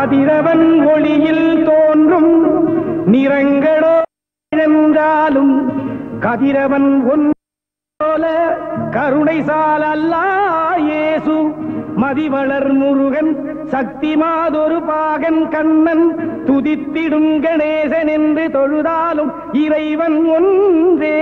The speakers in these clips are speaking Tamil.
கதிரவன் ஒளியில் தோன்றும் நிறங்களோ என்றாலும் கதிரவன் ஒன் போல கருணை சால் அல்லா இயேசு மதிவளர் முருகன் சக்தி மாதொரு பாகன் கண்ணன் துதித்திடும் கணேசன் என்று தொழுதாலும் இறைவன் ஒன்றே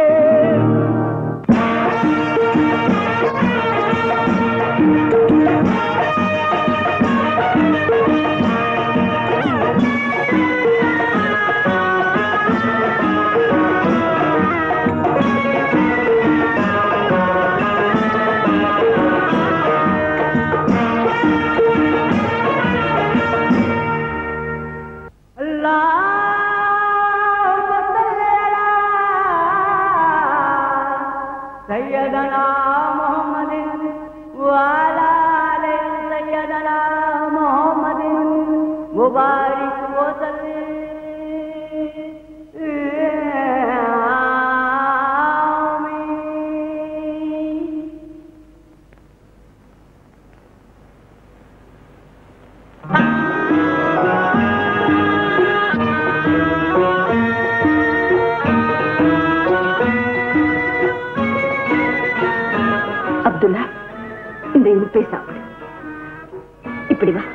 سيدنا محمد وعلى آل سيدنا محمد مبارك وسلم آمين அப்துல்லா இந்த இனிப்பை சாப்பிடு இப்படி வா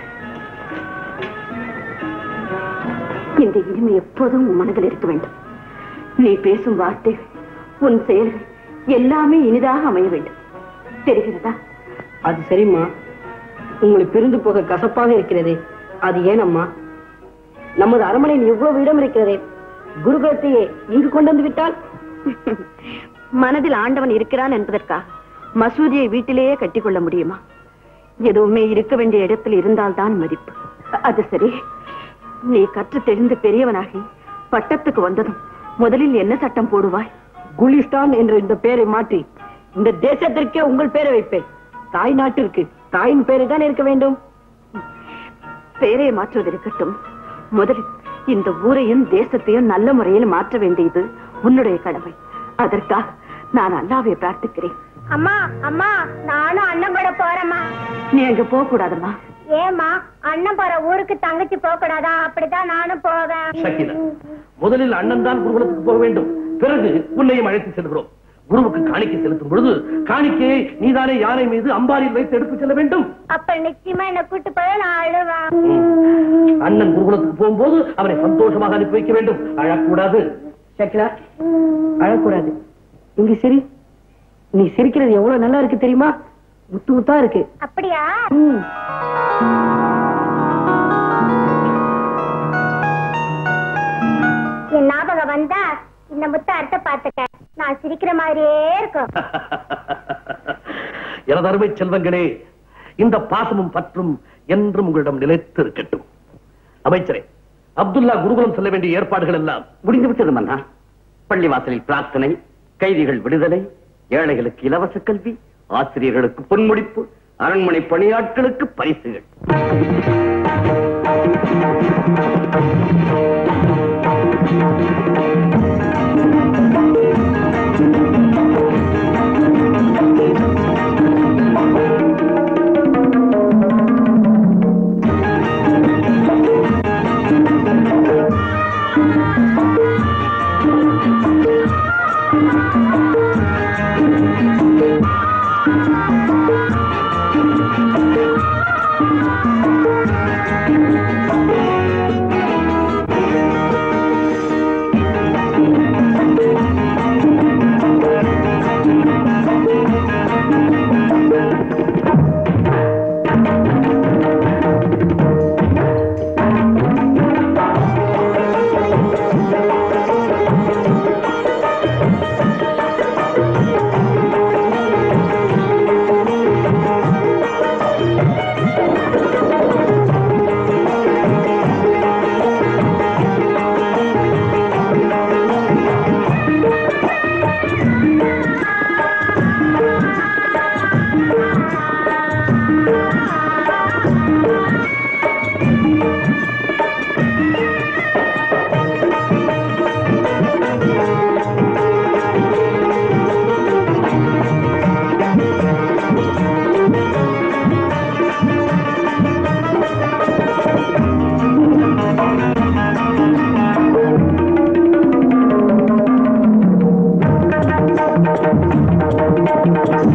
இந்த இனிமை எப்போதும் உன் மனதில் இருக்க வேண்டும் நீ பேசும் வார்த்தைகள் உன் செயல்கள் எல்லாமே இனிதாக அமைய வேண்டும் தெரிகிறதா அது சரிம்மா உங்களை பிரிந்து போக கசப்பாக இருக்கிறதே அது ஏனம்மா நமது அரண்மனையில் எவ்வளவு இடம் இருக்கிறதே குருகுலத்தையே இங்கு கொண்டு வந்து விட்டால் மனதில் ஆண்டவன் இருக்கிறான் என்பதற்காக மசூதியை வீட்டிலேயே கட்டிக்கொள்ள முடியுமா எதுவுமே இருக்க வேண்டிய இடத்தில் இருந்தால்தான் மதிப்பு அது சரி நீ கற்று தெரிந்து பெரியவனாகி பட்டத்துக்கு வந்ததும் முதலில் என்ன சட்டம் போடுவாய் குலிஸ்தான் என்ற இந்த பெயரை மாற்றி இந்த தேசத்திற்கே உங்கள் பெயரை வைப்பேன் தாய் நாட்டிற்கு தாயின் பெயரை தான் இருக்க வேண்டும் பெயரை மாற்றுவது இருக்கட்டும் முதலில் இந்த ஊரையும் தேசத்தையும் நல்ல முறையில் மாற்ற வேண்டியது உன்னுடைய கடமை அதற்காக நான் அல்லாவை பிரார்த்திக்கிறேன் அம்மா அம்மா நானும் அண்ணன் கூட போறேம்மா நீ அங்க போக கூடாதம்மா ஏம்மா அண்ணன் போற ஊருக்கு தங்கச்சி போக கூடாதா அப்படிதான் நானும் போவேன் சகிதா முதலில் அண்ணன் தான் குருகுலத்துக்கு போக வேண்டும் பிறகு உன்னையும் அழைத்து செல்கிறோம் குருவுக்கு காணிக்கை செலுத்தும் பொழுது காணிக்கையை நீதானே யானை மீது அம்பாரில் வைத்து எடுத்து செல்ல வேண்டும் அப்ப நிச்சயமா என்ன கூட்டு போய் நான் அழுவேன் ம். அண்ணன் குருகுலத்துக்கு போகும்போது அவனை சந்தோஷமாக அனுப்பி வைக்க வேண்டும் அழக்கூடாது சக்கிலா அழக்கூடாது இங்க சரி நீ சிரிக்கிறது எவ்வளவு நல்லா இருக்கு தெரியுமா முத்து முத்தா இருக்கு அப்படியா ம். என் ஞாபகம் வந்தா இந்த முத்த அர்த்த பாத்துக்க நான் சிரிக்கிற மாதிரியே இருக்கும் எனது அருமை செல்வங்களே இந்த பாசமும் பற்றும் என்றும் உங்களிடம் நிலைத்து இருக்கட்டும் அமைச்சரே அப்துல்லா குருகுலம் செல்ல வேண்டிய ஏற்பாடுகள் எல்லாம் முடிந்து விட்டது மன்னா பள்ளிவாசலில் பிரார்த்தனை கைதிகள் விடுதலை ஏழைகளுக்கு இலவச கல்வி ஆசிரியர்களுக்கு பொன்முடிப்பு அரண்மனை பணியாட்களுக்கு பரிசுகள்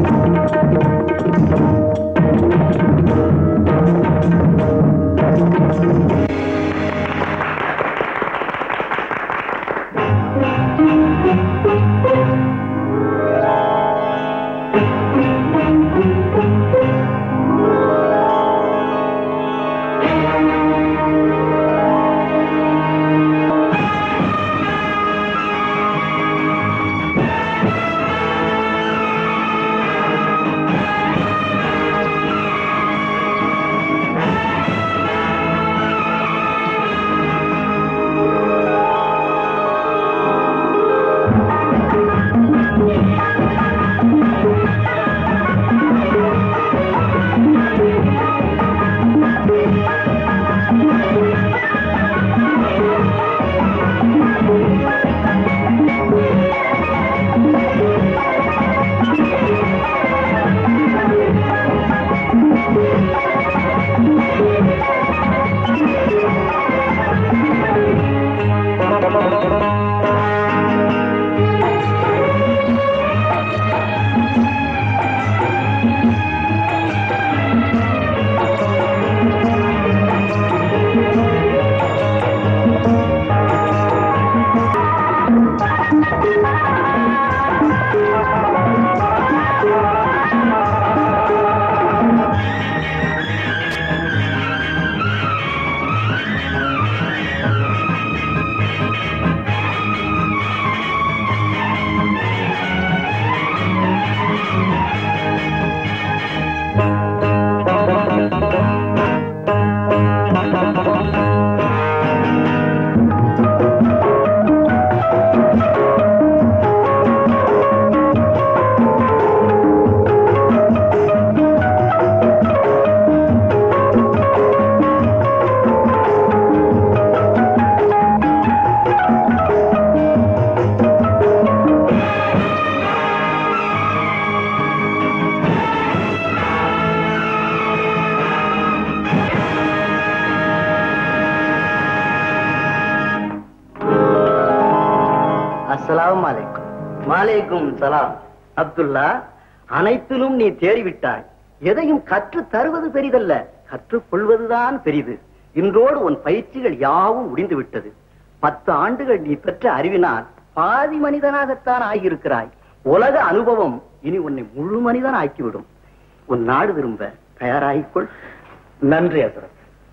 அஸ்ஸலாமு அலைக்கும் வாலைக்கும் சலாம் அப்துல்லா அனைத்திலும் நீ தேறிவிட்டாய் எதையும் கற்று தருவது பெரிதல்ல கற்றுக்கொள்வதுதான் பெரிது இன்றோடு உன் பயிற்சிகள் யாவும் முடிந்து விட்டது பத்து ஆண்டுகள் நீ பெற்ற அறிவினால் பாதி மனிதனாகத்தான் ஆகியிருக்கிறாய் உலக அனுபவம் இனி உன்னை முழு மனிதன் ஆக்கிவிடும் உன் நாடு திரும்ப தயாராகிக்கொள் நன்றி அசரத்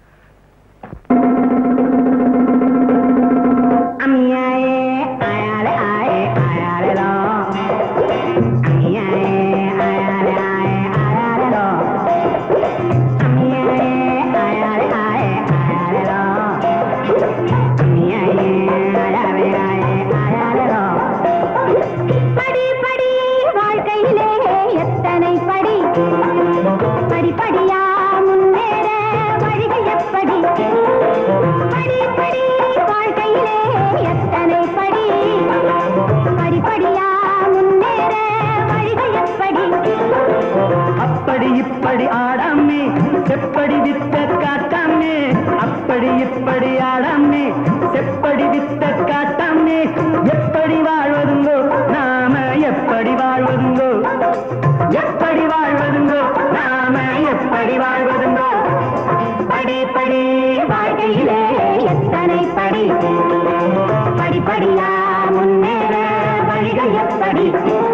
படி படி வாழ்க்கையிலே எத்தனை படி படிப்படியா முன்னேற வழிகள் எப்படி படி படி வாழ்க்கையிலே எத்தனை படி படிப்படியா முன்னேற வழிகள் எப்படி அப்படி இப்படி ஆடாமே செப்படி வித்த காட்டாமே அப்படி இப்படி ஆடாமே செப்படி வித்த காட்டாமே எப்படி வாழ்வதுங்கோ நாம எப்படி வாழ்வதுங்கோ எப்படி வாழ்வதுங்கோ நாம எப்படி வாழ்வதுங்கோ படி படி வாழ்க்கையிலே எத்தனை படி படிப்படியா முன்னேற வழிகள் எப்படி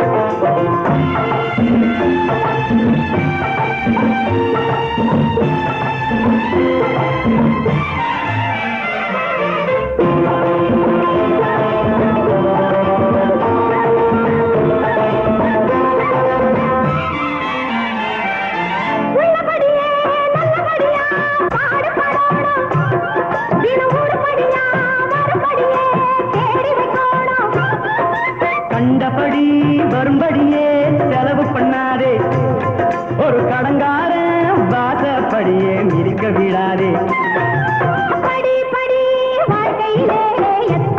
உள்ளபடியே நல்லபடியா பாடுபடணும் தினம் ஒருபடியா மறுபடியே தேடி வைக்கணும் கண்டபடி வரும்படியே செலவு பண்ணாதே ஒரு கடங்காரன் வாசப்படியே மிதிக்க விடாதே படி படி வாழ்க்கையிலே